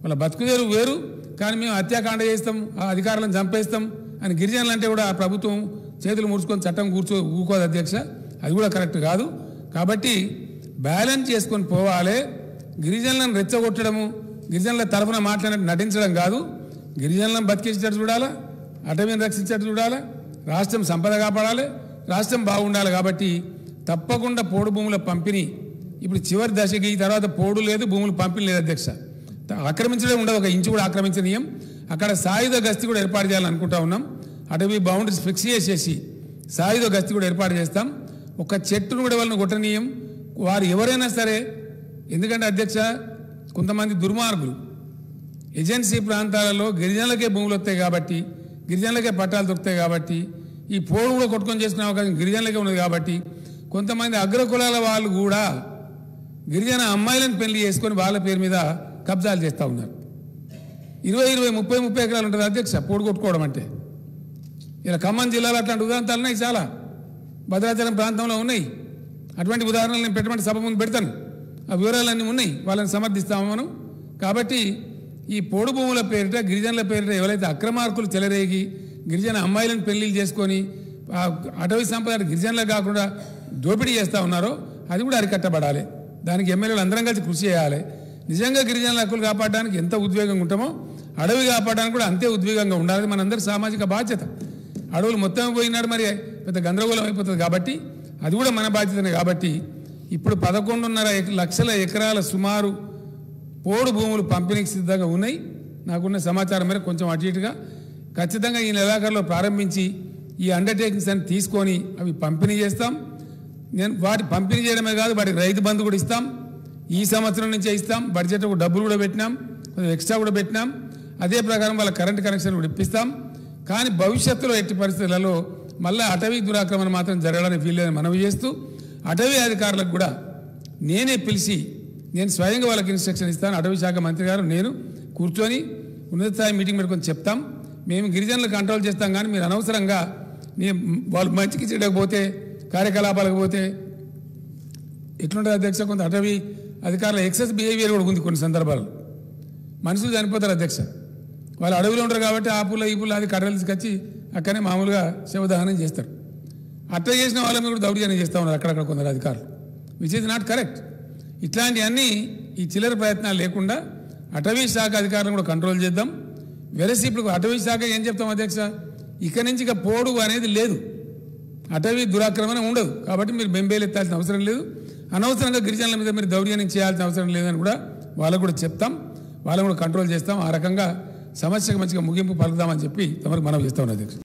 వాళ్ళ బతుకుదేరు వేరు కానీ మేము హత్యాకాండ చేస్తాం ఆ అధికారులను చంపేస్తాం అని గిరిజనులు అంటే కూడా ఆ ప్రభుత్వం చేతులు ముడుచుకొని చట్టం కూర్చో ఊకోదు అధ్యక్ష అది కూడా కరెక్ట్ కాదు కాబట్టి బ్యాలెన్స్ చేసుకొని పోవాలి గిరిజనులను రెచ్చగొట్టడము గిరిజనుల తరఫున మాట్లాడినట్టు నటించడం కాదు గిరిజనులను బతికించేటట్టు చూడాలా అటవీని రక్షించేటట్టు చూడాలా రాష్ట్రం సంపద కాపాడాలి రాష్ట్రం బాగుండాలి కాబట్టి తప్పకుండా పోడు భూముల పంపిణీ ఇప్పుడు చివరి దశకి ఈ తర్వాత పోడు లేదు భూములు పంపిణీ లేదు అధ్యక్ష త- ఆక్రమించడం ఉండదు ఒక ఇంచు కూడా ఆక్రమించనీయం అక్కడ సాయుధ గస్తీ కూడా ఏర్పాటు చేయాలని అనుకుంటా ఉన్నాం అటవీ బౌండరీస్ ఫిక్స్ చేసేసి సాయుధ గస్తీ కూడా ఏర్పాటు చేస్తాం ఒక చెట్టును కూడా వాళ్ళని కొట్టనీయం వారు ఎవరైనా సరే ఎందుకంటే అధ్యక్ష కొంతమంది దుర్మార్గులు ఏజెన్సీ ప్రాంతాలలో గిరిజనులకే భూములు వస్తాయి కాబట్టి గిరిజనులకే పట్టాలు దొరుకుతాయి కాబట్టి ఈ పోడు కూడా కొట్టుకొని చేసుకునే అవకాశం గిరిజనులకే ఉన్నది కాబట్టి కొంతమంది అగ్రకులాల వాళ్ళు కూడా గిరిజన అమ్మాయిలను పెళ్లి చేసుకొని వాళ్ళ పేరు మీద కబ్జాలు చేస్తూ ఉన్నారు ఇరవై ఇరవై ముప్పై ముప్పై ఎకరాలు ఉంటుంది అధ్యక్ష పోడు కొట్టుకోవడం అంటే ఇలా ఖమ్మం జిల్లాలో అట్లాంటి ఉదాహరణలు ఉన్నాయి చాలా భద్రాచలం ప్రాంతంలో ఉన్నాయి అటువంటి ఉదాహరణలు నేను పెట్టమంటే సభ ముందు పెడతాను ఆ వివరాలన్నీ ఉన్నాయి వాళ్ళని సమర్థిస్తాము మనం కాబట్టి ఈ పోడు భూముల పేరిట గిరిజనుల పేరిట ఎవరైతే అక్రమార్కులు చెలరేగి గిరిజన అమ్మాయిలను పెళ్లిళ్ళు చేసుకొని ఆ అటవీ సంపద గిరిజనులకు కాకుండా దోపిడీ చేస్తూ ఉన్నారో అది కూడా అరికట్టబడాలి దానికి ఎమ్మెల్యేలు అందరం కలిసి కృషి చేయాలి నిజంగా గిరిజనుల హక్కులు కాపాడడానికి ఎంత ఉద్వేగంగా ఉంటామో అడవి కాపాడడానికి కూడా అంతే ఉద్వేగంగా ఉండాలి మనందరి సామాజిక బాధ్యత అడవులు మొత్తం పోయినాడు మరి పెద్ద గందరగోళం అయిపోతుంది కాబట్టి అది కూడా మన బాధ్యతనే కాబట్టి ఇప్పుడు పదకొండున్నర ఎక- లక్షల ఎకరాల సుమారు పోడు భూములు పంపిణీకి సిద్ధంగా ఉన్నాయి నాకున్న సమాచారం మేరకు కొంచెం అటు ఇటుగా ఖచ్చితంగా ఈ నెలాఖరులో ప్రారంభించి ఈ అండర్టేకింగ్స్ అని తీసుకొని అవి పంపిణీ చేస్తాం నేను వాటి పంపిణీ చేయడమే కాదు వాటికి రైతు బంధు కూడా ఇస్తాం ఈ సంవత్సరం నుంచే ఇస్తాం బడ్జెట్ డబ్బులు కూడా పెట్టినాం కొంచెం ఎక్స్ట్రా కూడా పెట్టినాం అదే ప్రకారం వాళ్ళ కరెంట్ కనెక్షన్ కూడా ఇప్పిస్తాం కానీ భవిష్యత్తులో ఎట్టి పరిస్థితులలో మళ్ళీ అటవీ దురాక్రమణ మాత్రం జరగడానికి వీల్లేదని మనవి చేస్తూ అటవీ అధికారులకు కూడా నేనే పిలిచి నేను స్వయంగా వాళ్ళకి ఇన్స్ట్రక్షన్ ఇస్తాను అటవీ శాఖ మంత్రి గారు నేను కూర్చొని ఉన్నత స్థాయి మీటింగ్ పెట్టుకొని చెప్తాం మేము గిరిజనులు కంట్రోల్ చేస్తాం కానీ మీరు అనవసరంగా నీ వాళ్ళు మంచికి చెడకపోతే కార్యకలాపాలకు పోతే ఎట్లుంటుంది అధ్యక్ష కొంత అటవీ అధికారుల ఎక్సెస్ బిహేవియర్ కూడా ఉంది కొన్ని సందర్భాల్లో మనుషులు చనిపోతారు అధ్యక్ష వాళ్ళు అడవిలో ఉంటారు కాబట్టి ఆ పుల్ల ఈ పుల్ల అది కర్రలు తీసుకొచ్చి అక్కడనే మామూలుగా శవదహనం చేస్తారు అట్లా చేసిన వాళ్ళ మీద కూడా దౌర్జన్యం చేస్తూ ఉన్నారు అక్కడక్కడ కొందరు అధికారులు విచ్ ఇస్ నాట్ కరెక్ట్ ఇట్లాంటివన్నీ ఈ చిల్లర ప్రయత్నాలు లేకుండా అటవీ శాఖ అధికారులను కూడా కంట్రోల్ చేద్దాం వెరసి ఇప్పుడు అటవీ శాఖ ఏం చెప్తాం అధ్యక్ష ఇక్కడి నుంచి ఇక పోడు అనేది లేదు అటవీ దురాక్రమణ ఉండదు కాబట్టి మీరు బెంబేలు ఎత్తాల్సిన అవసరం లేదు అనవసరంగా గిరిజనుల మీద మీరు దౌర్జన్యం చేయాల్సిన అవసరం లేదని కూడా వాళ్ళకు కూడా చెప్తాం వాళ్ళని కూడా కంట్రోల్ చేస్తాం ఆ రకంగా సమస్యకు మంచిగా ముగింపు పలుకుదామని చెప్పి తమకు మనం చేస్తాం అధ్యక్ష